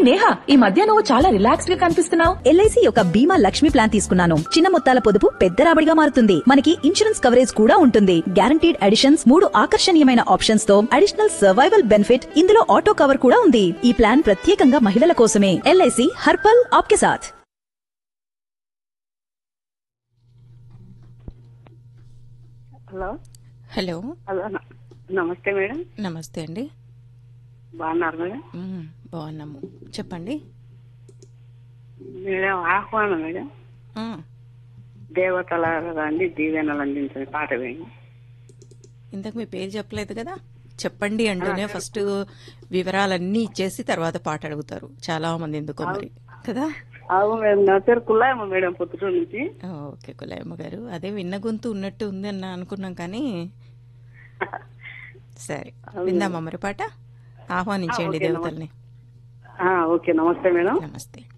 నేహా ఈ మధ్య నువ్వు చాలా రిలాక్స్డ్ గా కనిపిస్తున్నావు ఎల్ఐసి యొక్క బీమా లక్ష్మి ప్లాన్ తీసుకున్నాను చిన్న మొత్తాల పొదుపు పెద్ద రాబడిగా మారుతుంది మనకి ఇన్సూరెన్స్ కవరేజ్ కూడా ఉంటుంది గ్యారంటీడ్ అడిషన్స్ మూడు ఆకర్షణీయమైన ఆప్షన్స్ తో అడిషనల్ సర్వైవల్ బెనిఫిట్ ఇందులో ఆటో కవర్ కూడా ఉంది ఈ ప్లాన్ ప్రత్యేకంగా మహిళల కోసమే ఎల్ఐసి హర్పల్ ఆప్కే సాథ్ హలో హలో హలో న- నమస్తే మేడం నమస్తే అండి బాగున్నారు మేడం మ్మ్, బాగున్నాము చెప్పండి మేడం ఆహ్వానం మేడం ఆ, దేవతల రండి దీవెనలు అందించిన పాట వేయండి ఇంతకు మీ పేరు చెప్పలేదు కదా చెప్పండి అంటూనే ఫస్ట్ వివరాలన్నీ ఇచ్చేసి తర్వాత పాట అడుగుతారు చాలా మంది ఎందుకో మరి కదా అవు మేడం నా పేరు కుల్లాయమ్మ మేడం పుత్తూరు నుంచి ఆ, ఓకే కులాయమ్మ గారు అదే విన్న గొంతు ఉన్నట్టు ఉంది అని అనుకున్నాం కానీ సరే విందామా మరి పాట ఆహ్వానించండి ఓకే, దేవతల్ని ఆ, ఓకే నమస్తే మేడం నమస్తే